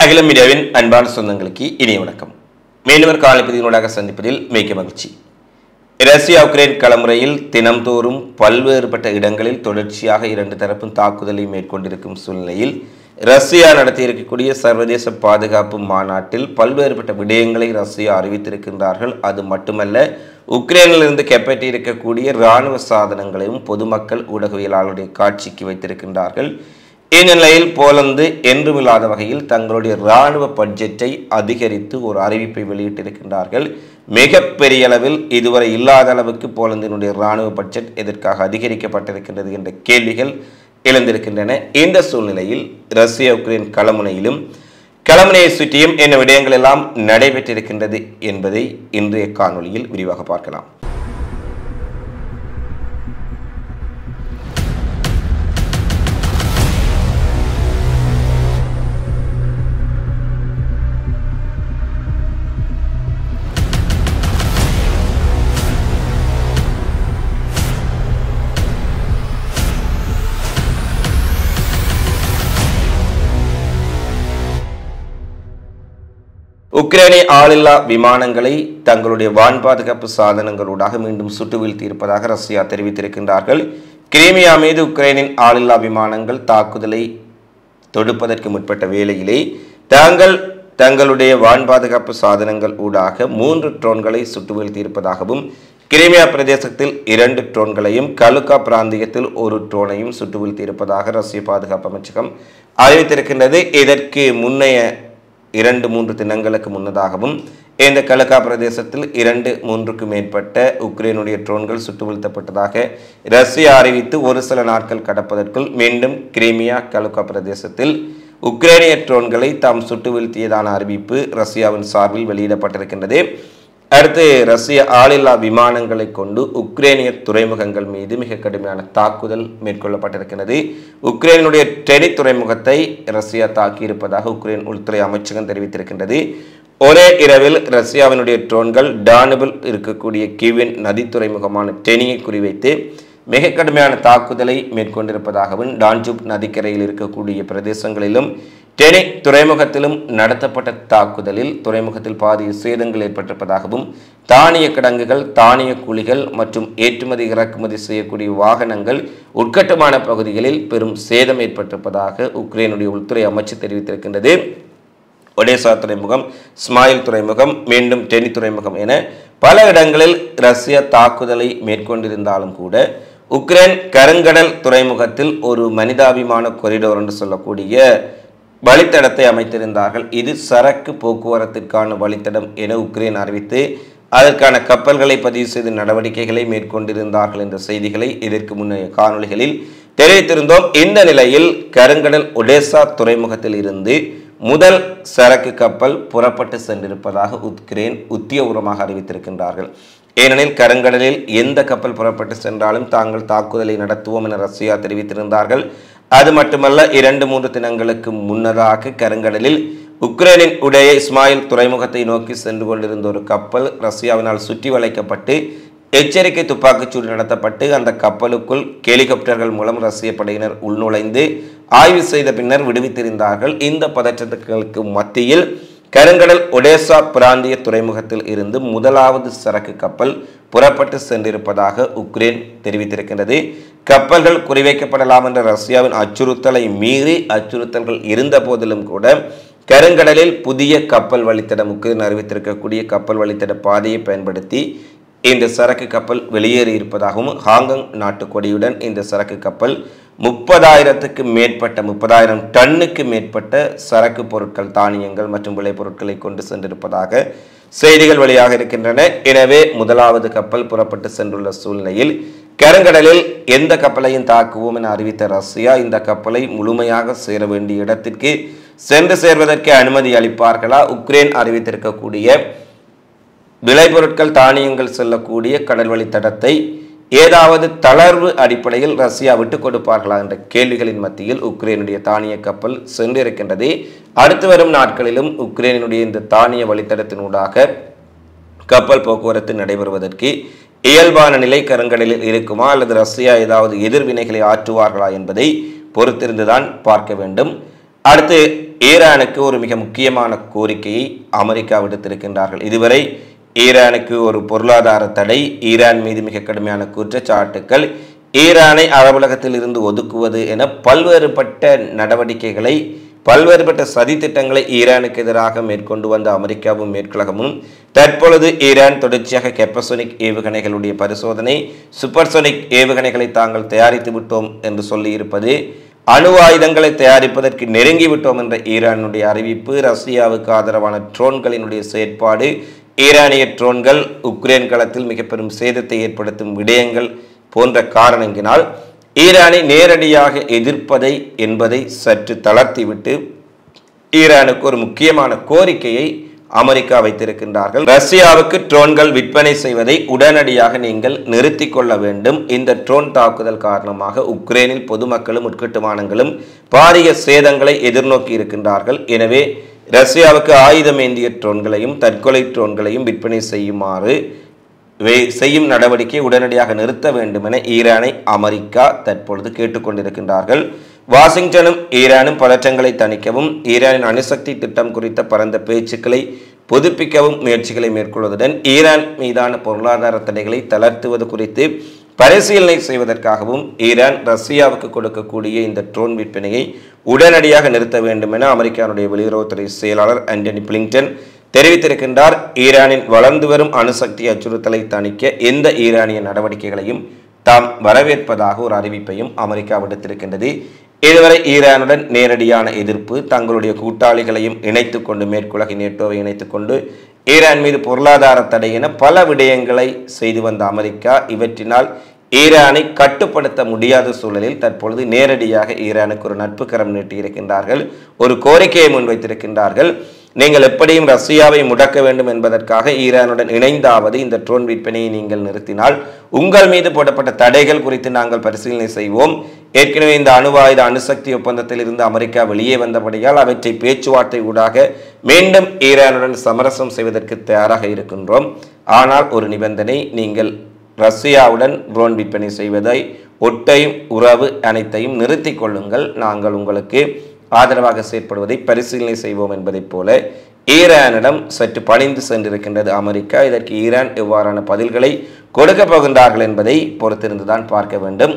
அகிலம் மீடியாவின் அன்பான சொந்தங்களுக்கு இனிய வணக்கம் மீண்டும் ஒரு காலைப்பதினூடாக சந்திப்பதில் மிக்க மகிழ்ச்சி ரஷ்யா உக்ரைன் களமுறையில் தினம்தோறும் பல்வேறுபட்ட இடங்களில் தொடர்ச்சியாக இரண்டு தரப்பும் தாக்குதலை மேற்கொண்டிருக்கும் சூழ்நிலையில் ரஷ்யா நடத்தியிருக்கக்கூடிய சர்வதேச பாதுகாப்பு மாநாட்டில் பல்வேறுபட்ட விடயங்களை ரஷ்யா அறிவித்திருக்கின்றார்கள் அது மட்டுமல்ல உக்ரைனிலிருந்து கைப்பற்றி இருக்கக்கூடிய இராணுவ சாதனங்களையும் பொதுமக்கள் ஊடகவியலாளருடைய காட்சிக்கு வைத்திருக்கின்றார்கள் இந்நிலையில் போலந்து என்றுமில்லாத வகையில் தங்களுடைய இராணுவ பட்ஜெட்டை அதிகரித்து ஒரு அறிவிப்பை வெளியிட்டிருக்கின்றார்கள் மிகப்பெரிய அளவில் இதுவரை இல்லாத அளவுக்கு போலந்தினுடைய இராணுவ பட்ஜெட் எதற்காக அதிகரிக்கப்பட்டிருக்கின்றது என்ற கேள்விகள் எழுந்திருக்கின்றன இந்த சூழ்நிலையில் ரஷ்ய உக்ரைன் களமுனையிலும் களமுனையை சுற்றியும் என்ன விடயங்கள் எல்லாம் நடைபெற்றிருக்கின்றது என்பதை இன்றைய காணொளியில் விரிவாக பார்க்கலாம் உக்ரைனிய ஆளில்லா விமானங்களை தங்களுடைய வான் பாதுகாப்பு சாதனங்களூடாக மீண்டும் சுட்டு வீழ்த்தியிருப்பதாக ரஷ்யா தெரிவித்திருக்கின்றார்கள் கிரீமியா மீது உக்ரைனின் ஆளில்லா விமானங்கள் தாக்குதலை தொடுப்பதற்கு முற்பட்ட வேளையிலே தாங்கள் தங்களுடைய வான் பாதுகாப்பு சாதனங்கள் ஊடாக மூன்று ட்ரோன்களை சுட்டு வீழ்த்தியிருப்பதாகவும் கிரிமியா பிரதேசத்தில் இரண்டு ட்ரோன்களையும் கலுக்கா பிராந்தியத்தில் ஒரு ட்ரோனையும் சுட்டு வீழ்த்தியிருப்பதாக ரஷ்ய பாதுகாப்பு அமைச்சகம் அறிவித்திருக்கின்றது இதற்கு முன்னைய இரண்டு மூன்று தினங்களுக்கு முன்னதாகவும் இந்த கலக்கா பிரதேசத்தில் இரண்டு மூன்றுக்கு மேற்பட்ட உக்ரைனுடைய ட்ரோன்கள் சுட்டு வீழ்த்தப்பட்டதாக ரஷ்யா அறிவித்து ஒரு சில நாட்கள் கடப்பதற்குள் மீண்டும் கிரீமியா கலுக்கா பிரதேசத்தில் உக்ரைனிய ட்ரோன்களை தாம் சுட்டு வீழ்த்தியதான அறிவிப்பு ரஷ்யாவின் சார்பில் வெளியிடப்பட்டிருக்கின்றது அடுத்து ரஷ்ய ஆளில்லா விமானங்களை கொண்டு உக்ரைனிய துறைமுகங்கள் மீது மிக கடுமையான தாக்குதல் மேற்கொள்ளப்பட்டிருக்கிறது உக்ரைனுடைய டெனி துறைமுகத்தை ரஷ்யா தாக்கியிருப்பதாக உக்ரைன் உள்துறை அமைச்சகம் தெரிவித்திருக்கின்றது ஒரே இரவில் ரஷ்யாவினுடைய ட்ரோன்கள் டானுபில் இருக்கக்கூடிய கிவின் நதி துறைமுகமான டெனியை குறிவைத்து மிக கடுமையான தாக்குதலை மேற்கொண்டிருப்பதாகவும் டான்ஜூப் நதிக்கரையில் இருக்கக்கூடிய பிரதேசங்களிலும் டெனி துறைமுகத்திலும் நடத்தப்பட்ட தாக்குதலில் துறைமுகத்தில் பாதி சேதங்கள் ஏற்பட்டிருப்பதாகவும் தானிய கிடங்குகள் தானிய குழிகள் மற்றும் ஏற்றுமதி இறக்குமதி செய்யக்கூடிய வாகனங்கள் உட்கட்டுமான பகுதிகளில் பெரும் சேதம் ஏற்பட்டிருப்பதாக உக்ரைனுடைய உள்துறை அமைச்சு தெரிவித்திருக்கின்றது ஒடேசா துறைமுகம் ஸ்மாயில் துறைமுகம் மீண்டும் டெனி துறைமுகம் என பல இடங்களில் ரஷ்யா தாக்குதலை மேற்கொண்டிருந்தாலும் கூட உக்ரைன் கருங்கடல் துறைமுகத்தில் ஒரு மனிதாபிமான கொரிடோர் என்று சொல்லக்கூடிய வழித்தடத்தை அமைத்திருந்தார்கள் இது சரக்கு போக்குவரத்திற்கான வழித்தடம் என உக்ரைன் அறிவித்து அதற்கான கப்பல்களை பதிவு செய்து நடவடிக்கைகளை மேற்கொண்டிருந்தார்கள் என்ற செய்திகளை இதற்கு முன்னைய காணொளிகளில் தெரிவித்திருந்தோம் இந்த நிலையில் கருங்கடல் ஒடேசா துறைமுகத்தில் இருந்து முதல் சரக்கு கப்பல் புறப்பட்டு சென்றிருப்பதாக உக்ரைன் உத்தியோகபூர்வமாக அறிவித்திருக்கின்றார்கள் ஏனெனில் கருங்கடலில் எந்த கப்பல் புறப்பட்டு சென்றாலும் தாங்கள் தாக்குதலை நடத்துவோம் என ரஷ்யா தெரிவித்திருந்தார்கள் அது மட்டுமல்ல இரண்டு மூன்று தினங்களுக்கு முன்னதாக கருங்கடலில் உக்ரைனின் உடைய இஸ்மாயில் துறைமுகத்தை நோக்கி சென்று கொண்டிருந்த ஒரு கப்பல் ரஷ்யாவினால் சுற்றி வளைக்கப்பட்டு எச்சரிக்கை துப்பாக்கிச்சூடு நடத்தப்பட்டு அந்த கப்பலுக்குள் ஹெலிகாப்டர்கள் மூலம் ரஷ்ய படையினர் உள்நுழைந்து ஆய்வு செய்த பின்னர் விடுவித்திருந்தார்கள் இந்த பதற்றத்துக்களுக்கு மத்தியில் கருங்கடல் ஒடேசா பிராந்திய துறைமுகத்தில் இருந்து முதலாவது சரக்கு கப்பல் புறப்பட்டு சென்றிருப்பதாக உக்ரைன் தெரிவித்திருக்கின்றது கப்பல்கள் குறிவைக்கப்படலாம் என்ற ரஷ்யாவின் அச்சுறுத்தலை மீறி அச்சுறுத்தல்கள் இருந்த போதிலும் கூட கருங்கடலில் புதிய கப்பல் வழித்தடம் உக்ரைன் அறிவித்திருக்கக்கூடிய கப்பல் வழித்தட பாதையை பயன்படுத்தி இந்த சரக்கு கப்பல் வெளியேறி இருப்பதாகவும் ஹாங்காங் நாட்டு கொடியுடன் இந்த சரக்கு கப்பல் முப்பதாயிரத்துக்கு மேற்பட்ட முப்பதாயிரம் டன்னுக்கு மேற்பட்ட சரக்கு பொருட்கள் தானியங்கள் மற்றும் விளைபொருட்களை கொண்டு சென்றிருப்பதாக செய்திகள் வெளியாக இருக்கின்றன எனவே முதலாவது கப்பல் புறப்பட்டு சென்றுள்ள சூழ்நிலையில் கருங்கடலில் எந்த கப்பலையும் தாக்குவோம் என அறிவித்த ரஷ்யா இந்த கப்பலை முழுமையாக சேர வேண்டிய இடத்திற்கு சென்று சேர்வதற்கு அனுமதி அளிப்பார்களா உக்ரைன் அறிவித்திருக்கக்கூடிய விளைபொருட்கள் தானியங்கள் செல்லக்கூடிய கடல் வழித்தடத்தை ஏதாவது தளர்வு அடிப்படையில் ரஷ்யா விட்டுக் கொடுப்பார்களா என்ற கேள்விகளின் மத்தியில் உக்ரைனுடைய தானிய கப்பல் சென்றிருக்கின்றது அடுத்து வரும் நாட்களிலும் உக்ரைனுடைய இந்த தானிய வழித்தடத்தினூடாக கப்பல் போக்குவரத்து நடைபெறுவதற்கு இயல்பான நிலை கருங்கடலில் இருக்குமா அல்லது ரஷ்யா ஏதாவது எதிர்வினைகளை ஆற்றுவார்களா என்பதை பொறுத்திருந்துதான் பார்க்க வேண்டும் அடுத்து ஈரானுக்கு ஒரு மிக முக்கியமான கோரிக்கையை அமெரிக்கா விடுத்திருக்கின்றார்கள் இதுவரை ஈரானுக்கு ஒரு பொருளாதார தடை ஈரான் மீது மிக கடுமையான குற்றச்சாட்டுக்கள் ஈரானை அரபுலகத்தில் இருந்து ஒதுக்குவது என பல்வேறுபட்ட நடவடிக்கைகளை பல்வேறுபட்ட சதித்திட்டங்களை ஈரானுக்கு எதிராக மேற்கொண்டு வந்த அமெரிக்காவும் மேற்குலகமும் தற்பொழுது ஈரான் தொடர்ச்சியாக கெப்பசோனிக் ஏவுகணைகளுடைய பரிசோதனை சூப்பர்சோனிக் ஏவுகணைகளை தாங்கள் தயாரித்து விட்டோம் என்று சொல்லியிருப்பது அணு ஆயுதங்களை தயாரிப்பதற்கு நெருங்கிவிட்டோம் என்ற ஈரானுடைய அறிவிப்பு ரஷ்யாவுக்கு ஆதரவான ட்ரோன்களினுடைய செயற்பாடு ஈரானிய ட்ரோன்கள் உக்ரைன் களத்தில் மிக பெரும் சேதத்தை ஏற்படுத்தும் விடயங்கள் போன்ற காரணங்கினால் ஈரானை நேரடியாக எதிர்ப்பதை என்பதை சற்று தளர்த்திவிட்டு ஈரானுக்கு ஒரு முக்கியமான கோரிக்கையை அமெரிக்கா வைத்திருக்கின்றார்கள் ரஷ்யாவுக்கு ட்ரோன்கள் விற்பனை செய்வதை உடனடியாக நீங்கள் நிறுத்தி கொள்ள வேண்டும் இந்த ட்ரோன் தாக்குதல் காரணமாக உக்ரைனில் பொதுமக்களும் உட்கட்டுமானங்களும் பாரிய சேதங்களை எதிர்நோக்கி இருக்கின்றார்கள் எனவே ரஷ்யாவுக்கு ஆயுதம் ஏந்திய ட்ரோன்களையும் தற்கொலை ட்ரோன்களையும் விற்பனை செய்யுமாறு வே- செய்யும் நடவடிக்கை உடனடியாக நிறுத்த வேண்டும் என ஈரானை அமெரிக்கா தற்பொழுது கேட்டுக்கொண்டிருக்கின்றார்கள் வாஷிங்டனும் ஈரானும் பதற்றங்களை தணிக்கவும் ஈரானின் அணுசக்தி திட்டம் குறித்த பரந்த பேச்சுக்களை புதுப்பிக்கவும் முயற்சிகளை மேற்கொள்வதுடன் ஈரான் மீதான பொருளாதார தடைகளை தளர்த்துவது குறித்து பரிசீலனை செய்வதற்காகவும் ஈரான் ரஷ்யாவுக்கு கொடுக்கக்கூடிய இந்த ட்ரோன் விற்பனையை உடனடியாக நிறுத்த வேண்டும் என அமெரிக்காவுடைய வெளியுறவுத்துறை செயலாளர் ஆண்டனி பிளிங்டன் தெரிவித்திருக்கின்றார் ஈரானின் வளர்ந்து வரும் அணுசக்தி அச்சுறுத்தலை தணிக்க எந்த ஈரானிய நடவடிக்கைகளையும் தாம் வரவேற்பதாக ஒரு அறிவிப்பையும் அமெரிக்கா விடுத்திருக்கின்றது இதுவரை ஈரானுடன் நேரடியான எதிர்ப்பு தங்களுடைய கூட்டாளிகளையும் இணைத்துக் கொண்டு மேற்குலகை நேட்டோவை இணைத்துக் கொண்டு ஈரான் மீது பொருளாதார தடை என பல விடயங்களை செய்து வந்த அமெரிக்கா இவற்றினால் ஈரானை கட்டுப்படுத்த முடியாத சூழலில் தற்பொழுது நேரடியாக ஈரானுக்கு ஒரு நட்பு கரம் நீட்டியிருக்கின்றார்கள் ஒரு கோரிக்கையை முன்வைத்திருக்கின்றார்கள் நீங்கள் எப்படியும் ரஷ்யாவை முடக்க வேண்டும் என்பதற்காக ஈரானுடன் இணைந்தாவது இந்த ட்ரோன் விற்பனையை நீங்கள் நிறுத்தினால் உங்கள் மீது போடப்பட்ட தடைகள் குறித்து நாங்கள் பரிசீலனை செய்வோம் ஏற்கனவே இந்த அணுவாயுத அணுசக்தி ஒப்பந்தத்தில் இருந்து அமெரிக்கா வெளியே வந்தபடியால் அவற்றை பேச்சுவார்த்தை ஊடாக மீண்டும் ஈரானுடன் சமரசம் செய்வதற்கு தயாராக இருக்கின்றோம் ஆனால் ஒரு நிபந்தனை நீங்கள் ரஷ்யாவுடன் ட்ரோன் விற்பனை செய்வதை ஒட்டையும் உறவு அனைத்தையும் நிறுத்திக் கொள்ளுங்கள் நாங்கள் உங்களுக்கு ஆதரவாக செயற்படுவதை பரிசீலனை செய்வோம் என்பதைப் போல ஈரானிடம் சற்று பணிந்து சென்றிருக்கின்றது அமெரிக்கா இதற்கு ஈரான் எவ்வாறான பதில்களை கொடுக்கப் போகின்றார்கள் என்பதை பொறுத்திருந்துதான் பார்க்க வேண்டும்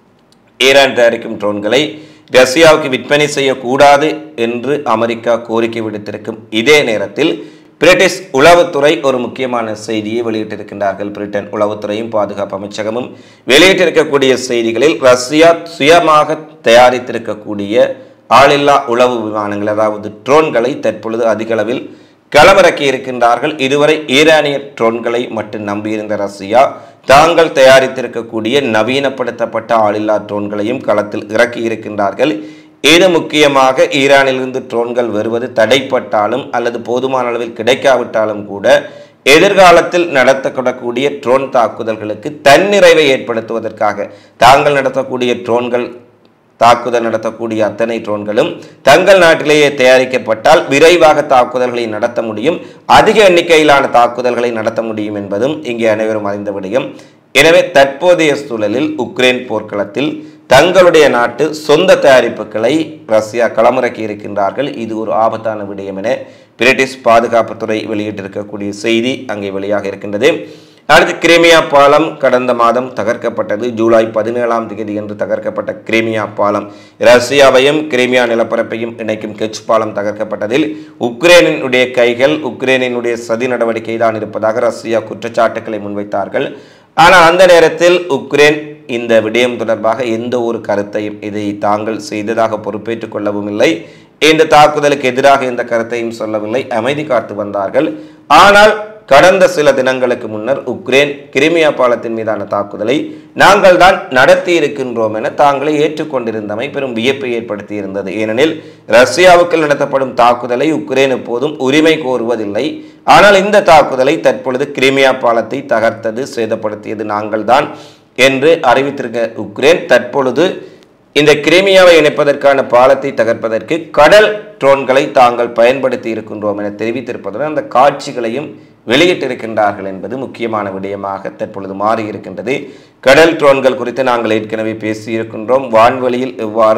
ஈரான் தயாரிக்கும் ட்ரோன்களை ரஷ்யாவுக்கு விற்பனை செய்யக்கூடாது என்று அமெரிக்கா கோரிக்கை விடுத்திருக்கும் இதே நேரத்தில் பிரிட்டிஷ் உளவுத்துறை ஒரு முக்கியமான செய்தியை வெளியிட்டிருக்கின்றார்கள் பிரிட்டன் உளவுத்துறையும் பாதுகாப்பு அமைச்சகமும் வெளியிட்டிருக்கக்கூடிய செய்திகளில் ரஷ்யா சுயமாக தயாரித்திருக்கக்கூடிய ஆளில்லா உளவு விமானங்கள் அதாவது ட்ரோன்களை தற்பொழுது அதிக அளவில் களமிறக்கி இருக்கின்றார்கள் இதுவரை ஈரானிய ட்ரோன்களை மட்டும் நம்பியிருந்த ரஷ்யா தாங்கள் தயாரித்திருக்கக்கூடிய நவீனப்படுத்தப்பட்ட ஆளில்லா ட்ரோன்களையும் களத்தில் இறக்கி இருக்கின்றார்கள் இது முக்கியமாக ஈரானிலிருந்து ட்ரோன்கள் வருவது தடைப்பட்டாலும் அல்லது போதுமான அளவில் கிடைக்காவிட்டாலும் கூட எதிர்காலத்தில் நடத்தப்படக்கூடிய ட்ரோன் தாக்குதல்களுக்கு தன்னிறைவை ஏற்படுத்துவதற்காக தாங்கள் நடத்தக்கூடிய ட்ரோன்கள் தாக்குதல் நடத்தக்கூடிய அத்தனை ட்ரோன்களும் தங்கள் நாட்டிலேயே தயாரிக்கப்பட்டால் விரைவாக தாக்குதல்களை நடத்த முடியும் அதிக எண்ணிக்கையிலான தாக்குதல்களை நடத்த முடியும் என்பதும் இங்கே அனைவரும் அறிந்த விடயம் எனவே தற்போதைய சூழலில் உக்ரைன் போர்க்களத்தில் தங்களுடைய நாட்டு சொந்த தயாரிப்புகளை ரஷ்யா களமிறக்கி இருக்கின்றார்கள் இது ஒரு ஆபத்தான விடயம் என பிரிட்டிஷ் பாதுகாப்புத்துறை வெளியிட்டிருக்கக்கூடிய செய்தி அங்கே வெளியாக இருக்கின்றது அடுத்து கிரீமியா பாலம் கடந்த மாதம் தகர்க்கப்பட்டது ஜூலை பதினேழாம் தேதி என்று தகர்க்கப்பட்ட கிரீமியா பாலம் ரஷ்யாவையும் கிரீமியா நிலப்பரப்பையும் இணைக்கும் கெச் பாலம் தகர்க்கப்பட்டதில் உக்ரைனினுடைய கைகள் உக்ரைனினுடைய சதி நடவடிக்கை தான் இருப்பதாக ரஷ்யா குற்றச்சாட்டுக்களை முன்வைத்தார்கள் ஆனால் அந்த நேரத்தில் உக்ரைன் இந்த விடயம் தொடர்பாக எந்த ஒரு கருத்தையும் இதை தாங்கள் செய்ததாக பொறுப்பேற்றுக் கொள்ளவும் இல்லை இந்த தாக்குதலுக்கு எதிராக எந்த கருத்தையும் சொல்லவில்லை அமைதி காத்து வந்தார்கள் ஆனால் கடந்த சில தினங்களுக்கு முன்னர் உக்ரைன் கிரிமியா பாலத்தின் மீதான தாக்குதலை நாங்கள் தான் நடத்தி இருக்கின்றோம் என தாங்களே ஏற்றுக்கொண்டிருந்தமை பெரும் வியப்பை ஏற்படுத்தியிருந்தது ஏனெனில் ரஷ்யாவுக்கு நடத்தப்படும் தாக்குதலை உக்ரைன் எப்போதும் உரிமை கோருவதில்லை ஆனால் இந்த தாக்குதலை தற்பொழுது கிரிமியா பாலத்தை தகர்த்தது சேதப்படுத்தியது நாங்கள்தான் என்று அறிவித்திருக்க உக்ரைன் தற்பொழுது இந்த கிரிமியாவை இணைப்பதற்கான பாலத்தை தகர்ப்பதற்கு கடல் ட்ரோன்களை தாங்கள் பயன்படுத்தி இருக்கின்றோம் என தெரிவித்திருப்பதுடன் அந்த காட்சிகளையும் வெளியிட்டிருக்கின்றார்கள் என்பது முக்கியமான விடயமாக தற்பொழுது மாறி இருக்கின்றது கடல் ட்ரோன்கள் குறித்து நாங்கள் ஏற்கனவே பேசியிருக்கின்றோம் வான்வெளியில் எவ்வாறு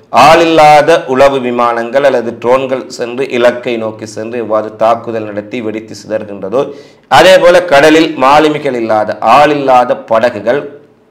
ஆளில்லாத உளவு விமானங்கள் அல்லது ட்ரோன்கள் சென்று இலக்கை நோக்கி சென்று எவ்வாறு தாக்குதல் நடத்தி வெடித்து சிதறுகின்றதோ அதே போல கடலில் மாலுமிகள் இல்லாத ஆளில்லாத படகுகள்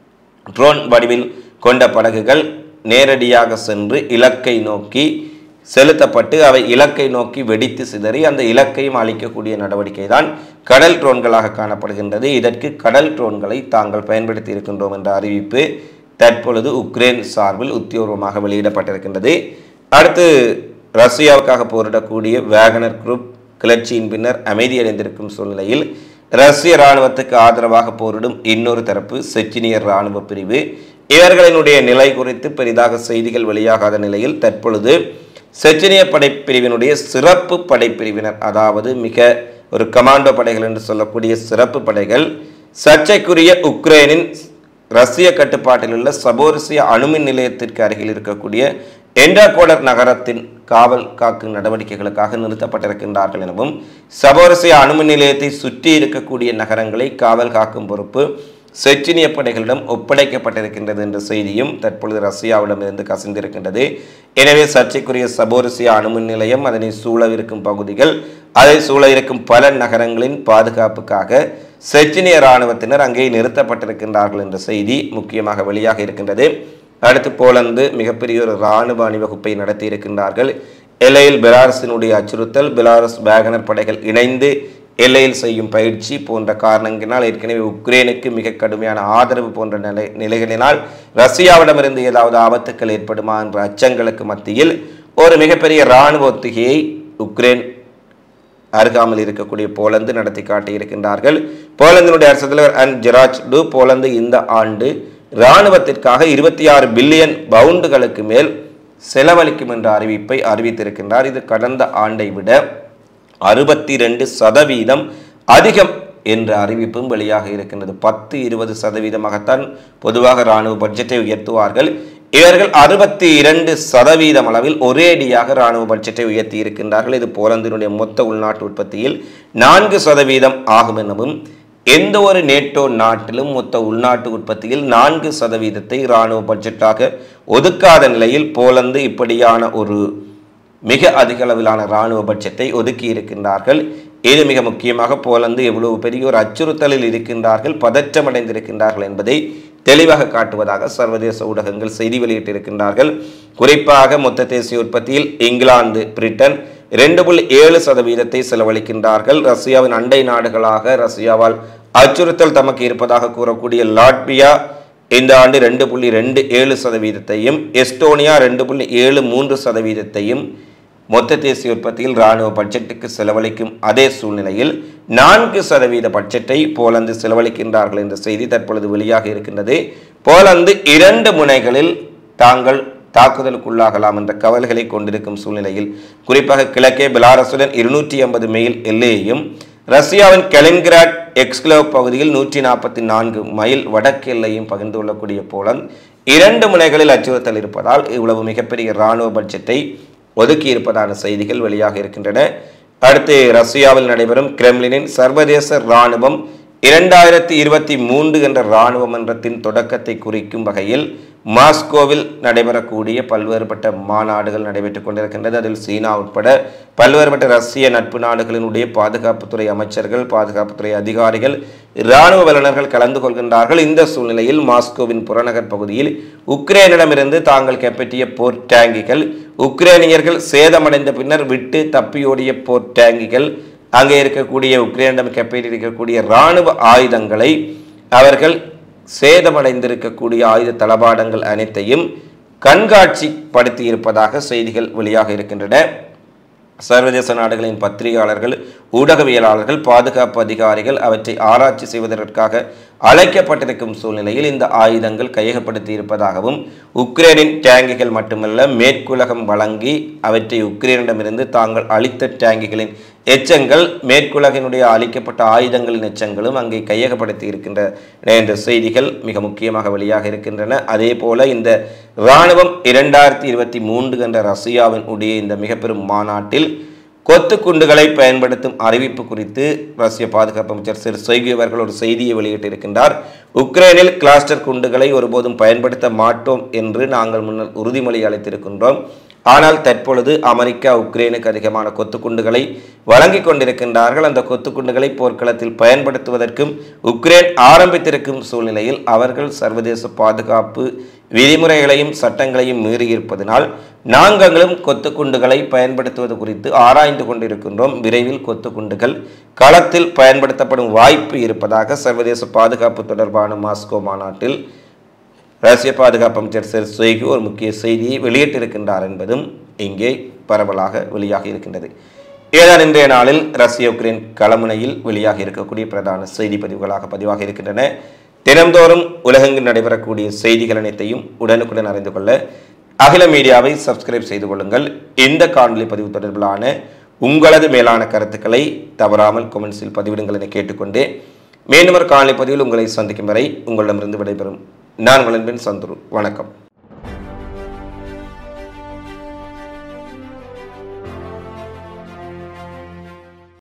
ட்ரோன் வடிவில் கொண்ட படகுகள் நேரடியாக சென்று இலக்கை நோக்கி செலுத்தப்பட்டு அவை இலக்கை நோக்கி வெடித்து சிதறி அந்த இலக்கையும் அழிக்கக்கூடிய நடவடிக்கை தான் கடல் ட்ரோன்களாக காணப்படுகின்றது இதற்கு கடல் ட்ரோன்களை தாங்கள் பயன்படுத்தி இருக்கின்றோம் என்ற அறிவிப்பு தற்பொழுது உக்ரைன் சார்பில் உத்தியோகமாக வெளியிடப்பட்டிருக்கின்றது அடுத்து ரஷ்யாவுக்காக போரிடக்கூடிய வேகனர் குரூப் கிளர்ச்சியின் பின்னர் அமைதியடைந்திருக்கும் சூழ்நிலையில் ரஷ்ய இராணுவத்துக்கு ஆதரவாக போரிடும் இன்னொரு தரப்பு செச்சினியர் இராணுவ பிரிவு இவர்களினுடைய நிலை குறித்து பெரிதாக செய்திகள் வெளியாகாத நிலையில் தற்பொழுது செச்சினிய படைப்பிரிவினுடைய சிறப்பு படைப்பிரிவினர் அதாவது மிக ஒரு கமாண்டோ படைகள் என்று சொல்லக்கூடிய சிறப்பு படைகள் சர்ச்சைக்குரிய உக்ரைனின் ரஷ்ய கட்டுப்பாட்டில் உள்ள சபோரிசிய அணுமின் நிலையத்திற்கு அருகில் இருக்கக்கூடிய என்டாகோடர் நகரத்தின் காவல் காக்கும் நடவடிக்கைகளுக்காக நிறுத்தப்பட்டிருக்கின்றார்கள் எனவும் சபோரிசிய அணுமின் நிலையத்தை சுற்றி இருக்கக்கூடிய நகரங்களை காவல் காக்கும் பொறுப்பு செச்சினிய படைகளிடம் ஒப்படைக்கப்பட்டிருக்கின்றது என்ற செய்தியும் தற்பொழுது ரஷ்யாவிடமிருந்து கசிந்திருக்கின்றது எனவே சர்ச்சைக்குரிய சபோரிசியா அணுமின் நிலையம் அதனை சூழவிருக்கும் பகுதிகள் அதை சூழ இருக்கும் பல நகரங்களின் பாதுகாப்புக்காக செச்சினிய இராணுவத்தினர் அங்கே நிறுத்தப்பட்டிருக்கின்றார்கள் என்ற செய்தி முக்கியமாக வெளியாக இருக்கின்றது அடுத்து போலந்து மிகப்பெரிய ஒரு இராணுவ அணிவகுப்பை நடத்தி இருக்கின்றார்கள் எல்லையில் பெலாரஸினுடைய அச்சுறுத்தல் பெலாரஸ் வேகனர் படைகள் இணைந்து எல்லையில் செய்யும் பயிற்சி போன்ற காரணங்களினால் ஏற்கனவே உக்ரைனுக்கு மிக கடுமையான ஆதரவு போன்ற நிலை நிலைகளினால் ரஷ்யாவிடமிருந்து ஏதாவது ஆபத்துக்கள் ஏற்படுமா என்ற அச்சங்களுக்கு மத்தியில் ஒரு மிகப்பெரிய இராணுவ ஒத்திகையை உக்ரைன் அருகாமல் இருக்கக்கூடிய போலந்து நடத்தி காட்டியிருக்கின்றார்கள் போலந்தினுடைய அரசு தலைவர் அண்ட் ஜெராஜ் டு போலந்து இந்த ஆண்டு இராணுவத்திற்காக இருபத்தி ஆறு பில்லியன் பவுண்டுகளுக்கு மேல் செலவழிக்கும் என்ற அறிவிப்பை அறிவித்திருக்கின்றார் இது கடந்த ஆண்டை விட அறுபத்தி ரெண்டு சதவீதம் அதிகம் என்ற அறிவிப்பும் வெளியாக இருக்கின்றது பத்து இருபது சதவீதமாகத்தான் பொதுவாக இராணுவ பட்ஜெட்டை உயர்த்துவார்கள் இவர்கள் அறுபத்தி இரண்டு சதவீதம் அளவில் ஒரேடியாக இராணுவ பட்ஜெட்டை உயர்த்தி இருக்கின்றார்கள் இது போலந்தினுடைய மொத்த உள்நாட்டு உற்பத்தியில் நான்கு சதவீதம் ஆகும் எனவும் எந்த ஒரு நேட்டோ நாட்டிலும் மொத்த உள்நாட்டு உற்பத்தியில் நான்கு சதவீதத்தை இராணுவ பட்ஜெட்டாக ஒதுக்காத நிலையில் போலந்து இப்படியான ஒரு மிக அதிக அளவிலான இராணுவ பட்ஜெட்டை ஒதுக்கி இருக்கின்றார்கள் இது மிக முக்கியமாக போலந்து எவ்வளவு பெரிய ஒரு அச்சுறுத்தலில் இருக்கின்றார்கள் பதற்றமடைந்திருக்கின்றார்கள் என்பதை தெளிவாக காட்டுவதாக சர்வதேச ஊடகங்கள் செய்தி வெளியிட்டிருக்கின்றார்கள் குறிப்பாக மொத்த தேசிய உற்பத்தியில் இங்கிலாந்து பிரிட்டன் ரெண்டு புள்ளி ஏழு சதவீதத்தை செலவழிக்கின்றார்கள் ரஷ்யாவின் அண்டை நாடுகளாக ரஷ்யாவால் அச்சுறுத்தல் தமக்கு இருப்பதாக கூறக்கூடிய லாட்வியா இந்த ஆண்டு ரெண்டு புள்ளி ரெண்டு ஏழு சதவீதத்தையும் எஸ்டோனியா ரெண்டு புள்ளி ஏழு மூன்று சதவீதத்தையும் மொத்த தேசிய உற்பத்தியில் இராணுவ பட்ஜெட்டுக்கு செலவழிக்கும் அதே சூழ்நிலையில் நான்கு சதவீத பட்ஜெட்டை போலந்து செலவழிக்கின்றார்கள் என்ற செய்தி தற்பொழுது வெளியாக இருக்கின்றது போலந்து இரண்டு முனைகளில் தாங்கள் தாக்குதலுக்குள்ளாகலாம் என்ற கவலைகளை கொண்டிருக்கும் சூழ்நிலையில் குறிப்பாக கிழக்கே பெலாரஸுடன் இருநூற்றி ஐம்பது மைல் எல்லையையும் ரஷ்யாவின் கெலின்கிராட் எக்ஸ்க்ளோவ் பகுதியில் நூற்றி நாற்பத்தி நான்கு மைல் வடக்கு எல்லையும் பகிர்ந்து கொள்ளக்கூடிய போலந்து இரண்டு முனைகளில் அச்சுறுத்தல் இருப்பதால் இவ்வளவு மிகப்பெரிய இராணுவ பட்ஜெட்டை ஒதுக்கி இருப்பதான செய்திகள் வெளியாக இருக்கின்றன அடுத்து ரஷ்யாவில் நடைபெறும் கிரெம்லினின் சர்வதேச இராணுவம் இரண்டாயிரத்தி இருபத்தி மூன்று என்ற இராணுவ மன்றத்தின் தொடக்கத்தை குறிக்கும் வகையில் மாஸ்கோவில் நடைபெறக்கூடிய பல்வேறுபட்ட மாநாடுகள் நடைபெற்றுக் கொண்டிருக்கின்றது அதில் சீனா உட்பட பல்வேறுபட்ட ரஷ்ய நட்பு நாடுகளினுடைய பாதுகாப்புத்துறை அமைச்சர்கள் பாதுகாப்புத்துறை அதிகாரிகள் இராணுவ வல்லுநர்கள் கலந்து கொள்கின்றார்கள் இந்த சூழ்நிலையில் மாஸ்கோவின் புறநகர் பகுதியில் உக்ரைனிடமிருந்து தாங்கள் கைப்பற்றிய போர் டேங்கிகள் உக்ரைனியர்கள் சேதமடைந்த பின்னர் விட்டு தப்பியோடிய போர் டேங்கிகள் அங்கே இருக்கக்கூடிய உக்ரைனிடம் கைப்பற்றியிருக்கக்கூடிய இராணுவ ஆயுதங்களை அவர்கள் சேதமடைந்திருக்கக்கூடிய ஆயுத தளபாடங்கள் அனைத்தையும் கண்காட்சிப்படுத்தி இருப்பதாக செய்திகள் வெளியாக இருக்கின்றன சர்வதேச நாடுகளின் பத்திரிகையாளர்கள் ஊடகவியலாளர்கள் பாதுகாப்பு அதிகாரிகள் அவற்றை ஆராய்ச்சி செய்வதற்காக அழைக்கப்பட்டிருக்கும் சூழ்நிலையில் இந்த ஆயுதங்கள் கையகப்படுத்தி இருப்பதாகவும் உக்ரைனின் டேங்கிகள் மட்டுமல்ல மேற்குலகம் வழங்கி அவற்றை உக்ரைனிடமிருந்து தாங்கள் அளித்த டேங்கிகளின் எச்சங்கள் மேற்குலகினுடைய அளிக்கப்பட்ட ஆயுதங்களின் எச்சங்களும் அங்கே கையகப்படுத்தி இருக்கின்றன என்ற செய்திகள் மிக முக்கியமாக வெளியாக இருக்கின்றன அதே போல இந்த இராணுவம் இரண்டாயிரத்தி இருபத்தி மூன்று என்ற ரஷ்யாவின் உடைய இந்த மிக பெரும் மாநாட்டில் கொத்து குண்டுகளை பயன்படுத்தும் அறிவிப்பு குறித்து ரஷ்ய பாதுகாப்பு அமைச்சர் சிறு சொய்கி அவர்கள் ஒரு செய்தியை வெளியிட்டிருக்கின்றார் உக்ரைனில் கிளாஸ்டர் குண்டுகளை ஒருபோதும் பயன்படுத்த மாட்டோம் என்று நாங்கள் முன்னர் உறுதிமொழி அளித்திருக்கின்றோம் ஆனால் தற்பொழுது அமெரிக்கா உக்ரைனுக்கு அதிகமான கொத்துக்குண்டுகளை வழங்கிக் கொண்டிருக்கின்றார்கள் அந்த கொத்துக்குண்டுகளை போர்க்களத்தில் பயன்படுத்துவதற்கும் உக்ரைன் ஆரம்பித்திருக்கும் சூழ்நிலையில் அவர்கள் சர்வதேச பாதுகாப்பு விதிமுறைகளையும் சட்டங்களையும் மீறியிருப்பதனால் நாங்களும் கொத்துக்குண்டுகளை பயன்படுத்துவது குறித்து ஆராய்ந்து கொண்டிருக்கின்றோம் விரைவில் கொத்துக்குண்டுகள் களத்தில் பயன்படுத்தப்படும் வாய்ப்பு இருப்பதாக சர்வதேச பாதுகாப்பு தொடர்பான மாஸ்கோ மாநாட்டில் ரஷ்ய பாதுகாப்பு அமைச்சர் செர் சொய்கு ஒரு முக்கிய செய்தியை வெளியிட்டிருக்கின்றார் என்பதும் இங்கே பரவலாக வெளியாகி இருக்கின்றது ஏதான் இன்றைய நாளில் ரஷ்ய உக்ரைன் களமுனையில் வெளியாக இருக்கக்கூடிய பிரதான செய்தி பதிவுகளாக பதிவாக இருக்கின்றன தினந்தோறும் உலகெங்கு நடைபெறக்கூடிய செய்திகள் அனைத்தையும் உடனுக்குடன் அறிந்து கொள்ள அகில மீடியாவை சப்ஸ்கிரைப் செய்து கொள்ளுங்கள் இந்த காணொலி பதிவு தொடர்பிலான உங்களது மேலான கருத்துக்களை தவறாமல் கொமெண்ட்ஸில் பதிவிடுங்கள் என கேட்டுக்கொண்டே மீண்டும் ஒரு காணொலி பதிவில் உங்களை சந்திக்கும் வரை உங்களிடமிருந்து விடைபெறும் நான் வளன்பெண் சந்துரு வணக்கம்